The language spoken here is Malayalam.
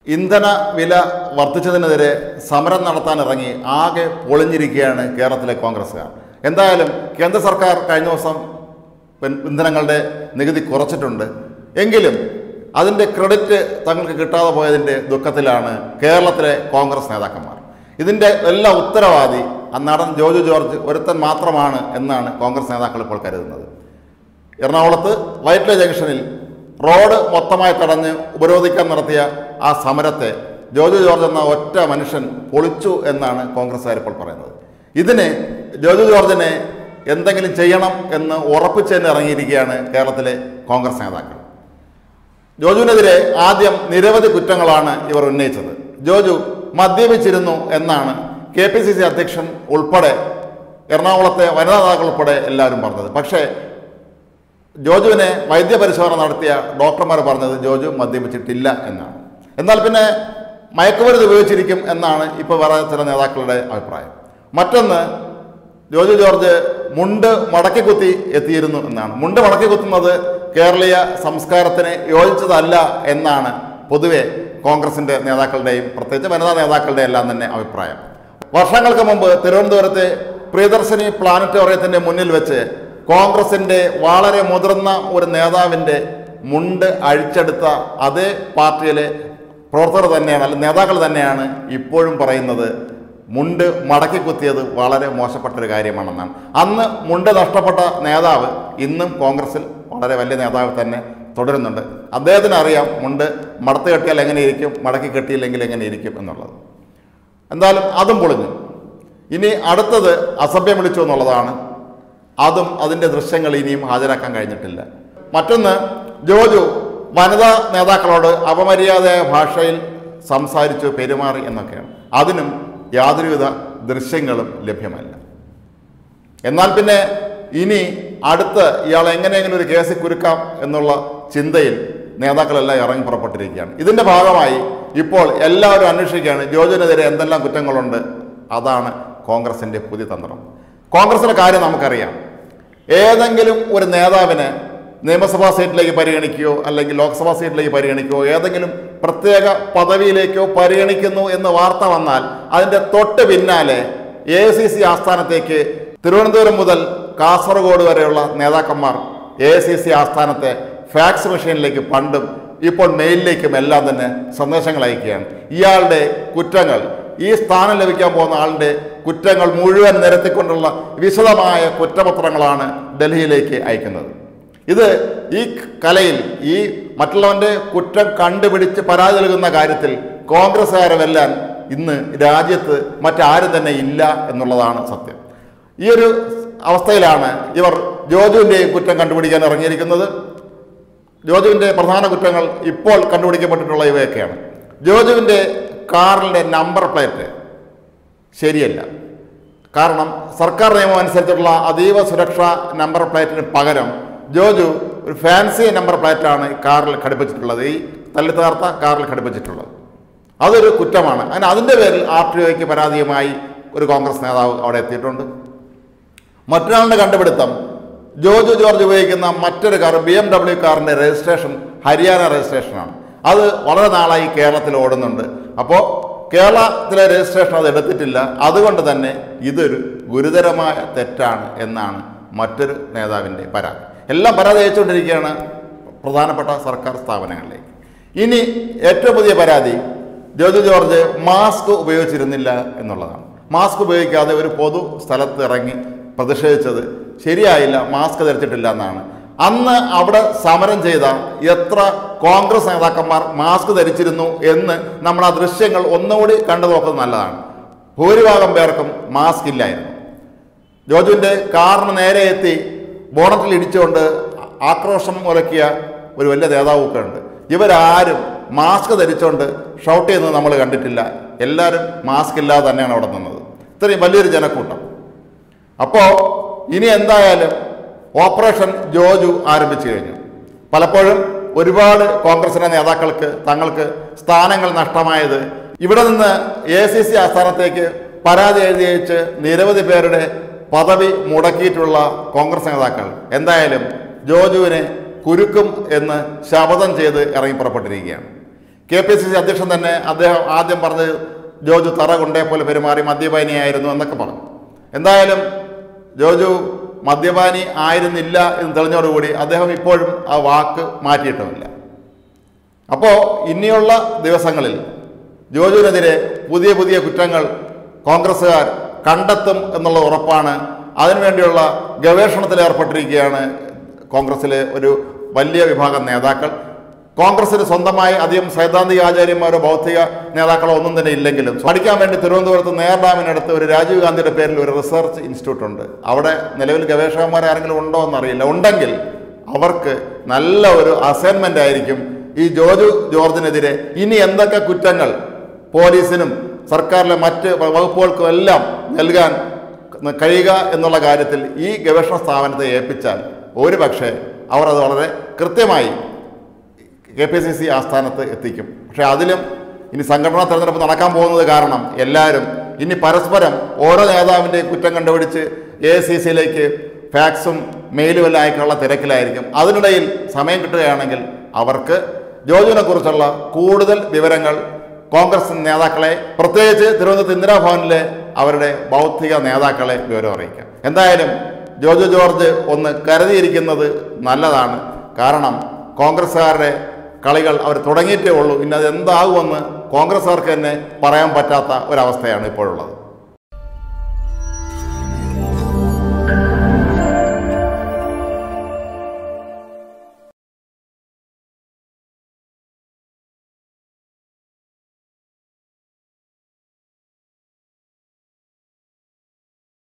ഇന്ധന വില വർദ്ധിച്ചതിനെതിരെ സമരം നടത്താൻ ഇറങ്ങി ആകെ പൊളിഞ്ഞിരിക്കുകയാണ് കേരളത്തിലെ കോൺഗ്രസ്സുകാർ എന്തായാലും കേന്ദ്ര സർക്കാർ കഴിഞ്ഞ ദിവസം പിൻ- ഇന്ധനങ്ങളുടെ നികുതി കുറച്ചിട്ടുണ്ട് എങ്കിലും അതിൻ്റെ ക്രെഡിറ്റ് തങ്ങൾക്ക് കിട്ടാതെ പോയതിൻ്റെ ദുഃഖത്തിലാണ് കേരളത്തിലെ കോൺഗ്രസ് നേതാക്കന്മാർ ഇതിൻ്റെ എല്ലാ ഉത്തരവാദി ആ നടൻ ജോജു ജോർജ് ഒരുത്തൻ മാത്രമാണ് എന്നാണ് കോൺഗ്രസ് നേതാക്കൾ ഇപ്പോൾ കരുതുന്നത് എറണാകുളത്ത് വൈറ്റ്ല ജംഗ്ഷനിൽ റോഡ് മൊത്തമായി തടഞ്ഞ് ഉപരോധിക്കാൻ നടത്തിയ ആ സമരത്തെ ജോജു ജോർജ് എന്ന ഒറ്റ മനുഷ്യൻ പൊളിച്ചു എന്നാണ് കോൺഗ്രസ്സുകാർ ഇപ്പോൾ പറയുന്നത് ഇതിന് ജോജു ജോർജിനെ എന്തെങ്കിലും ചെയ്യണം എന്ന് ഉറപ്പിച്ചതിന് ഇറങ്ങിയിരിക്കുകയാണ് കേരളത്തിലെ കോൺഗ്രസ് നേതാക്കൾ ജോജുവിനെതിരെ ആദ്യം നിരവധി കുറ്റങ്ങളാണ് ഇവർ ഉന്നയിച്ചത് ജോജു മദ്യപിച്ചിരുന്നു എന്നാണ് കെ പി സി സി അധ്യക്ഷൻ ഉൾപ്പെടെ എറണാകുളത്തെ വനിതാ നേതാക്കൾ ഉൾപ്പെടെ എല്ലാവരും പറഞ്ഞത് പക്ഷേ ജോജുവിനെ വൈദ്യപരിശോധന നടത്തിയ ഡോക്ടർമാർ പറഞ്ഞത് ജോജു മദ്യപിച്ചിട്ടില്ല എന്നാണ് എന്നാൽ പിന്നെ മയക്കുമരുന്ന് ഉപയോഗിച്ചിരിക്കും എന്നാണ് ഇപ്പോൾ വേറെ ചില നേതാക്കളുടെ അഭിപ്രായം മറ്റൊന്ന് ജോജു ജോർജ് മുണ്ട് മടക്കി കുത്തി എത്തിയിരുന്നു എന്നാണ് മുണ്ട് മടക്കി കുത്തുന്നത് കേരളീയ സംസ്കാരത്തിന് യോജിച്ചതല്ല എന്നാണ് പൊതുവെ കോൺഗ്രസിൻ്റെ നേതാക്കളുടെയും പ്രത്യേകിച്ച് വനിതാ നേതാക്കളുടെ എല്ലാം തന്നെ അഭിപ്രായം വർഷങ്ങൾക്ക് മുമ്പ് തിരുവനന്തപുരത്തെ പ്രിയദർശിനി പ്ലാനറ്റോറിയത്തിൻ്റെ മുന്നിൽ വെച്ച് കോൺഗ്രസിൻ്റെ വളരെ മുതിർന്ന ഒരു നേതാവിൻ്റെ മുണ്ട് അഴിച്ചെടുത്ത അതേ പാർട്ടിയിലെ പ്രവർത്തകർ തന്നെയാണ് അല്ലെങ്കിൽ നേതാക്കൾ തന്നെയാണ് ഇപ്പോഴും പറയുന്നത് മുണ്ട് മടക്കി കുത്തിയത് വളരെ മോശപ്പെട്ട ഒരു കാര്യമാണെന്നാണ് അന്ന് മുണ്ട് നഷ്ടപ്പെട്ട നേതാവ് ഇന്നും കോൺഗ്രസിൽ വളരെ വലിയ നേതാവ് തന്നെ തുടരുന്നുണ്ട് അദ്ദേഹത്തിന് അറിയാം മുണ്ട് മടത്ത് കെട്ടിയാൽ എങ്ങനെ ഇരിക്കും മടക്കി കെട്ടിയില്ലെങ്കിൽ എങ്ങനെ ഇരിക്കും എന്നുള്ളത് എന്തായാലും അതും പൊളിഞ്ഞു ഇനി അടുത്തത് അസഭ്യം വിളിച്ചു എന്നുള്ളതാണ് അതും അതിൻ്റെ ദൃശ്യങ്ങൾ ഇനിയും ഹാജരാക്കാൻ കഴിഞ്ഞിട്ടില്ല മറ്റൊന്ന് ജോജു വനിതാ നേതാക്കളോട് അപമര്യാദയായ ഭാഷയിൽ സംസാരിച്ചു പെരുമാറി എന്നൊക്കെയാണ് അതിനും യാതൊരുവിധ ദൃശ്യങ്ങളും ലഭ്യമല്ല എന്നാൽ പിന്നെ ഇനി അടുത്ത് ഇയാൾ എങ്ങനെയെങ്കിലും ഒരു കേസിൽ കുരുക്കാം എന്നുള്ള ചിന്തയിൽ നേതാക്കളെല്ലാം ഇറങ്ങി പുറപ്പെട്ടിരിക്കുകയാണ് ഇതിൻ്റെ ഭാഗമായി ഇപ്പോൾ എല്ലാവരും അന്വേഷിക്കുകയാണ് ജോജുവിനെതിരെ എന്തെല്ലാം കുറ്റങ്ങളുണ്ട് അതാണ് കോൺഗ്രസിൻ്റെ പുതിയ തന്ത്രം കോൺഗ്രസിൻ്റെ കാര്യം നമുക്കറിയാം ഏതെങ്കിലും ഒരു നേതാവിനെ നിയമസഭാ സീറ്റിലേക്ക് പരിഗണിക്കുകയോ അല്ലെങ്കിൽ ലോക്സഭാ സീറ്റിലേക്ക് പരിഗണിക്കുകയോ ഏതെങ്കിലും പ്രത്യേക പദവിയിലേക്കോ പരിഗണിക്കുന്നു എന്ന് വാർത്ത വന്നാൽ അതിൻ്റെ തൊട്ട് പിന്നാലെ എ സി സി ആസ്ഥാനത്തേക്ക് തിരുവനന്തപുരം മുതൽ കാസർഗോഡ് വരെയുള്ള നേതാക്കന്മാർ എ സി സി ആസ്ഥാനത്തെ ഫാക്സ് മെഷീനിലേക്ക് പണ്ടും ഇപ്പോൾ മെയിലിലേക്കും എല്ലാം തന്നെ സന്ദേശങ്ങൾ അയക്കുകയാണ് ഇയാളുടെ കുറ്റങ്ങൾ ഈ സ്ഥാനം ലഭിക്കാൻ പോകുന്ന ആളുടെ കുറ്റങ്ങൾ മുഴുവൻ നിരത്തിക്കൊണ്ടുള്ള വിശദമായ കുറ്റപത്രങ്ങളാണ് ഡൽഹിയിലേക്ക് അയക്കുന്നത് ഇത് ഈ കലയിൽ ഈ മറ്റുള്ളവന്റെ കുറ്റം കണ്ടുപിടിച്ച് പരാതി നൽകുന്ന കാര്യത്തിൽ കോൺഗ്രസ്സുകാരെ വെല്ലാൻ ഇന്ന് രാജ്യത്ത് മറ്റാരും തന്നെ ഇല്ല എന്നുള്ളതാണ് സത്യം ഈ ഒരു അവസ്ഥയിലാണ് ഇവർ ജോജുവിൻ്റെയും കുറ്റം കണ്ടുപിടിക്കാൻ ഇറങ്ങിയിരിക്കുന്നത് ജോജുവിൻ്റെ പ്രധാന കുറ്റങ്ങൾ ഇപ്പോൾ കണ്ടുപിടിക്കപ്പെട്ടിട്ടുള്ള ഇവയൊക്കെയാണ് ജോജുവിൻ്റെ കാറിൻ്റെ നമ്പർ പ്ലേറ്റ് ശരിയല്ല കാരണം സർക്കാർ നിയമം അനുസരിച്ചുള്ള അതീവ സുരക്ഷാ നമ്പർ പ്ലേറ്റിന് പകരം ജോജു ഒരു ഫാൻസി നമ്പർ പ്ലേറ്റാണ് ഈ കാറിൽ ഘടിപ്പിച്ചിട്ടുള്ളത് ഈ തല്ലിത്താർത്ത കാറിൽ ഘടിപ്പിച്ചിട്ടുള്ളത് അതൊരു കുറ്റമാണ് അതിന് അതിൻ്റെ പേരിൽ ആർ ടി ഒയ്ക്ക് പരാതിയുമായി ഒരു കോൺഗ്രസ് നേതാവ് അവിടെ എത്തിയിട്ടുണ്ട് മറ്റൊരാളുടെ കണ്ടുപിടുത്തം ജോജു ജോർജ് ഉപയോഗിക്കുന്ന മറ്റൊരു കാർ ബി എം ഡബ്ല്യു കാറിൻ്റെ രജിസ്ട്രേഷൻ ഹരിയാന രജിസ്ട്രേഷനാണ് അത് വളരെ നാളായി കേരളത്തിൽ ഓടുന്നുണ്ട് അപ്പോൾ കേരളത്തിലെ രജിസ്ട്രേഷൻ അത് എടുത്തിട്ടില്ല അതുകൊണ്ട് തന്നെ ഇതൊരു ഗുരുതരമായ തെറ്റാണ് എന്നാണ് മറ്റൊരു നേതാവിൻ്റെ പരാതി എല്ലാം പരാതി അയച്ചുകൊണ്ടിരിക്കുകയാണ് പ്രധാനപ്പെട്ട സർക്കാർ സ്ഥാപനങ്ങളിലേക്ക് ഇനി ഏറ്റവും പുതിയ പരാതി ജോജു ജോർജ് മാസ്ക് ഉപയോഗിച്ചിരുന്നില്ല എന്നുള്ളതാണ് മാസ്ക് ഉപയോഗിക്കാതെ ഒരു പൊതു സ്ഥലത്ത് ഇറങ്ങി പ്രതിഷേധിച്ചത് ശരിയായില്ല മാസ്ക് ധരിച്ചിട്ടില്ല എന്നാണ് അന്ന് അവിടെ സമരം ചെയ്ത എത്ര കോൺഗ്രസ് നേതാക്കന്മാർ മാസ്ക് ധരിച്ചിരുന്നു എന്ന് നമ്മൾ ആ ദൃശ്യങ്ങൾ ഒന്നുകൂടി കണ്ടു നോക്കുന്നത് നല്ലതാണ് ഭൂരിഭാഗം പേർക്കും മാസ്ക് ഇല്ലായിരുന്നു ജോജുവിൻ്റെ കാറിന് നേരെ എത്തി ബോണറ്റിൽ ഇടിച്ചുകൊണ്ട് ആക്രോശം മുലക്കിയ ഒരു വലിയ നേതാവൊക്കെ ഉണ്ട് ഇവരാരും മാസ്ക് ധരിച്ചുകൊണ്ട് ഷൗട്ട് ചെയ്യുന്നത് നമ്മൾ കണ്ടിട്ടില്ല എല്ലാവരും മാസ്ക് ഇല്ലാതെ തന്നെയാണ് അവിടെ നിന്നത് ഇത്രയും വലിയൊരു ജനക്കൂട്ടം അപ്പോൾ ഇനി എന്തായാലും ഓപ്പറേഷൻ ജോജു ആരംഭിച്ചു കഴിഞ്ഞു പലപ്പോഴും ഒരുപാട് കോൺഗ്രസിന്റെ നേതാക്കൾക്ക് തങ്ങൾക്ക് സ്ഥാനങ്ങൾ നഷ്ടമായത് ഇവിടെ നിന്ന് എ സി സി ആസ്ഥാനത്തേക്ക് പരാതി എഴുതി അയച്ച് നിരവധി പേരുടെ പദവി മുടക്കിയിട്ടുള്ള കോൺഗ്രസ് നേതാക്കൾ എന്തായാലും ജോജുവിനെ കുരുക്കും എന്ന് ശപഥം ചെയ്ത് ഇറങ്ങി പുറപ്പെട്ടിരിക്കുകയാണ് കെ പി സി സി അധ്യക്ഷൻ തന്നെ അദ്ദേഹം ആദ്യം പറഞ്ഞത് ജോജു തറ കൊണ്ടേ പോലെ പെരുമാറി മദ്യപാനിയായിരുന്നു എന്നൊക്കെ പറഞ്ഞു എന്തായാലും ജോജു മദ്യപാനി ആയിരുന്നില്ല എന്ന് തെളിഞ്ഞതോടുകൂടി അദ്ദേഹം ഇപ്പോഴും ആ വാക്ക് മാറ്റിയിട്ടുമില്ല അപ്പോൾ ഇനിയുള്ള ദിവസങ്ങളിൽ ജോജുവിനെതിരെ പുതിയ പുതിയ കുറ്റങ്ങൾ കോൺഗ്രസ്സുകാർ കണ്ടെത്തും എന്നുള്ള ഉറപ്പാണ് അതിനുവേണ്ടിയുള്ള ഗവേഷണത്തിൽ ഏർപ്പെട്ടിരിക്കുകയാണ് കോൺഗ്രസ്സിലെ ഒരു വലിയ വിഭാഗം നേതാക്കൾ കോൺഗ്രസ്സിന് സ്വന്തമായി അധികം സൈദ്ധാന്തിക ആചാര്യന്മാരോ ബൗദ്ധിക നേതാക്കളോ ഒന്നും തന്നെ ഇല്ലെങ്കിലും പഠിക്കാൻ വേണ്ടി തിരുവനന്തപുരത്ത് നേർഡാമിനടുത്ത് ഒരു രാജീവ് ഗാന്ധിയുടെ പേരിൽ ഒരു റിസർച്ച് ഇൻസ്റ്റിറ്റ്യൂട്ട് ഉണ്ട് അവിടെ നിലവിൽ ഗവേഷകന്മാർ ആരെങ്കിലും ഉണ്ടോ എന്നറിയില്ല ഉണ്ടെങ്കിൽ അവർക്ക് നല്ല ഒരു അസൈൻമെന്റ് ആയിരിക്കും ഈ ജോജു ജോർജിനെതിരെ ഇനി എന്തൊക്കെ കുറ്റങ്ങൾ പോലീസിനും സർക്കാരിലെ മറ്റ് വകുപ്പുകൾക്കും എല്ലാം നൽകാൻ കഴിയുക എന്നുള്ള കാര്യത്തിൽ ഈ ഗവേഷണ സ്ഥാപനത്തെ ഏൽപ്പിച്ചാൽ ഒരു പക്ഷേ അവർ അത് വളരെ കൃത്യമായി കെ പി സി സി ആസ്ഥാനത്ത് എത്തിക്കും പക്ഷേ അതിലും ഇനി സംഘടനാ തെരഞ്ഞെടുപ്പ് നടക്കാൻ പോകുന്നത് കാരണം എല്ലാവരും ഇനി പരസ്പരം ഓരോ നേതാവിൻ്റെയും കുറ്റം കണ്ടുപിടിച്ച് എ സി സിയിലേക്ക് ഫാക്സും മെയിലും എല്ലാം അയക്കാനുള്ള തിരക്കിലായിരിക്കും അതിനിടയിൽ സമയം കിട്ടുകയാണെങ്കിൽ അവർക്ക് ജോജുവിനെ കുറിച്ചുള്ള കൂടുതൽ വിവരങ്ങൾ കോൺഗ്രസ് നേതാക്കളെ പ്രത്യേകിച്ച് തിരുവനന്തപുരത്ത് ഇന്ദിരാഭവനിലെ അവരുടെ ബൗദ്ധിക നേതാക്കളെ വിവരം അറിയിക്കാം എന്തായാലും ജോജു ജോർജ് ഒന്ന് കരുതിയിരിക്കുന്നത് നല്ലതാണ് കാരണം കോൺഗ്രസ്സുകാരുടെ കളികൾ അവർ തുടങ്ങിയിട്ടേ ഉള്ളൂ ഇനി അത് എന്താകുമെന്ന് കോൺഗ്രസ്സുകാർക്ക് തന്നെ പറയാൻ പറ്റാത്ത ഒരവസ്ഥയാണ് ഇപ്പോഴുള്ളത്